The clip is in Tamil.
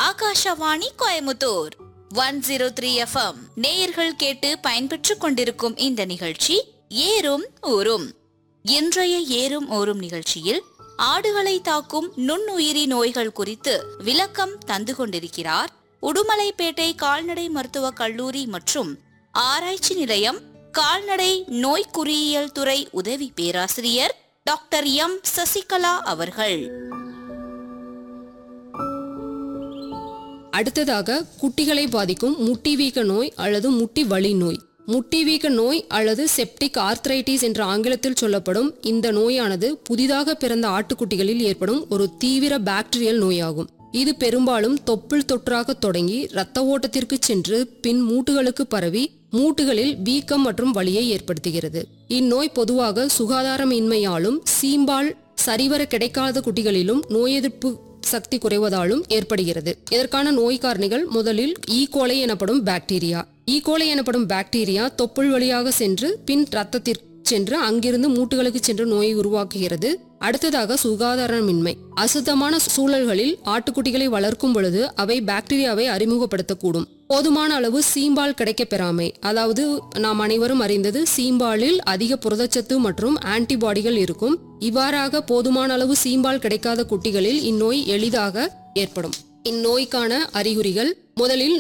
Akashvani Coimbatore one zero three FM நேயர்கள் கேட்டு பயன்பெற்றுக் கொண்டிருக்கும் இந்த நிகழ்ச்சி ஏறும் ஊரும் இன்றைய ஏறும் ஊரும் நிகழ்ச்சியில் ஆடுகளை தாக்கும் நுண்ணுயிரி நோய்கள் குறித்து விளக்கம் தந்து கொண்டிருக்கிறார் உடுமலைப்பேட்டை கால்நடை மருத்துவக் கல்லூரி மற்றும் ஆராய்ச்சி நிலையம் கால்நடை நோய் குறியியல் துறை உதவி பேராசிரியர் டாக்டர் எம் சசிகலா அவர்கள் அடுத்ததாக குட்டிகளை பாதிக்கும் முட்டி வீக்க நோய் அல்லது முட்டி வலி நோய் முட்டி வீக்க நோய் அல்லது செப்டிக் ஆர்த்ரைட்டிஸ் என்ற ஆங்கிலத்தில் சொல்லப்படும் இந்த நோயானது புதிதாக பிறந்த ஆட்டுக்குட்டிகளில் ஏற்படும் ஒரு தீவிர பாக்டீரியல் நோயாகும் இது பெரும்பாலும் தொப்புள் தொற்றாக தொடங்கி இரத்த ஓட்டத்திற்கு சென்று பின் மூட்டுகளுக்கு பரவி மூட்டுகளில் வீக்கம் மற்றும் வலியை ஏற்படுத்துகிறது இந்நோய் பொதுவாக சுகாதாரமின்மையாலும் சீம்பால் சரிவர கிடைக்காத குட்டிகளிலும் நோய் எதிர்ப்பு சக்தி குறைவதாலும் ஏற்படுகிறது இதற்கான நோய் காரணிகள் முதலில் ஈகோலை எனப்படும் பாக்டீரியா ஈகோலை எனப்படும் பாக்டீரியா தொப்புள் வழியாக சென்று பின் ரத்தத்திற்கு சென்று அங்கிருந்து மூட்டுகளுக்கு சென்று நோயை உருவாக்குகிறது அடுத்ததாக சுகாதாரமின்மை அசுத்தமான சூழல்களில் ஆட்டுக்குட்டிகளை வளர்க்கும் பொழுது அவை பாக்டீரியாவை அறிமுகப்படுத்தக்கூடும் போதுமான அளவு சீம்பால் கிடைக்கப் பெறாமை அதாவது நாம் அனைவரும் அறிந்தது சீம்பாலில் அதிக புரதச்சத்து மற்றும் ஆன்டிபாடிகள் இருக்கும் இவ்வாறாக போதுமான அளவு சீம்பால் கிடைக்காத குட்டிகளில் இந்நோய் எளிதாக ஏற்படும் இந்நோய்க்கான அறிகுறிகள் முதலில்